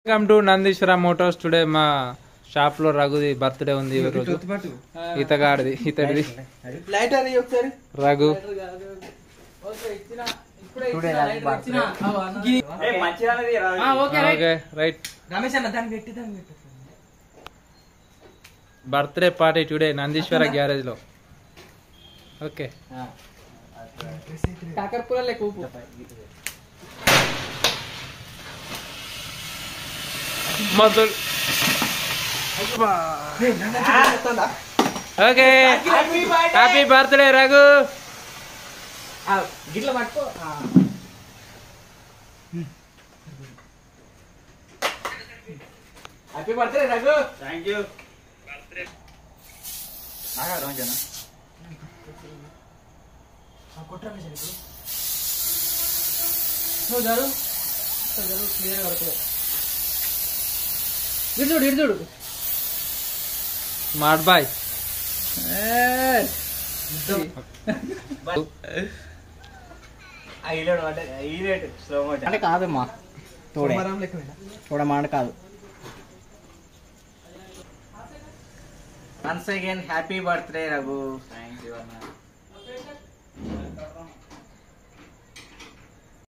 welcome to Nandeeshwara motors today మా shop లో రఘుది బర్త్డే ఉంది ఈ రోజు ఇతగాడిది ఇతడిది లైట్ అని ఒకసారి రఘు ఓకే రైట్ రమేష్ అన్న దాన్ని పెట్టి దాన్ని పెట్టి birthday party today Nandeeshwara garage లో ఓకే కాకర పుల్ల కూపు మొదలు ఓకే హ్యాపీ బర్త్డే రఘు గిట్ల పట్టుకో happy birthday Raghu thank you రోజనా కొట్టరా ఇప్పుడు నువ్వు జరు జరు క్లియర్ వరకు ఇటు చూడు ఇటు చూడు స్మార్ట్ బాయ్ హైలైట్ అంటే హైలైట్ స్లో మోషన్ అంటే కాదమ్మా తోడే చూడమాట కాదు once again happy birthday Raghu thank you అన్న